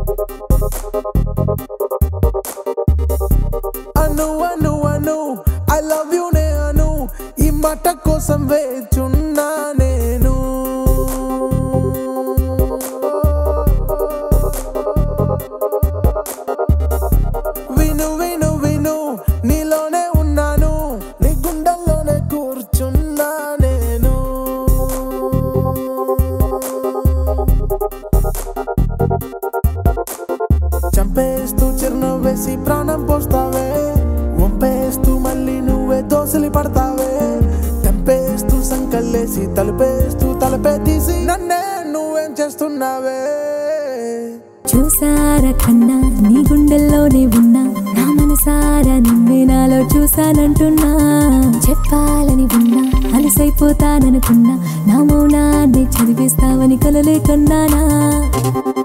Anu Anu Anu I love you నే అను ఈ మాట కోసం వేచున్నా నేను విను విను విను నీలోనే ఉన్నాను నీ గుండెల్లోనే కూర్చున్నా నేను చంపేస్తూ చిరునవ్వు వేసి ప్రాణం పోస్తావే వంపేస్తూ మళ్ళీ నువ్వే దోసలి పడతావే తెంపేస్తూ సంకల్లేసి తలుపేస్తూ తలపే తీసి నన్నే నువ్వేం చేస్తున్నావే చూసారా కన్నా నీ గుండెల్లోనే ఉన్నా నా మనసారా నిన్నే నాలో చూసానంటున్నా చెప్పాలని ఉన్నా అలసైపోతాననుకున్నా నా మౌనాన్ని చదివేస్తావని కలలే కన్నానా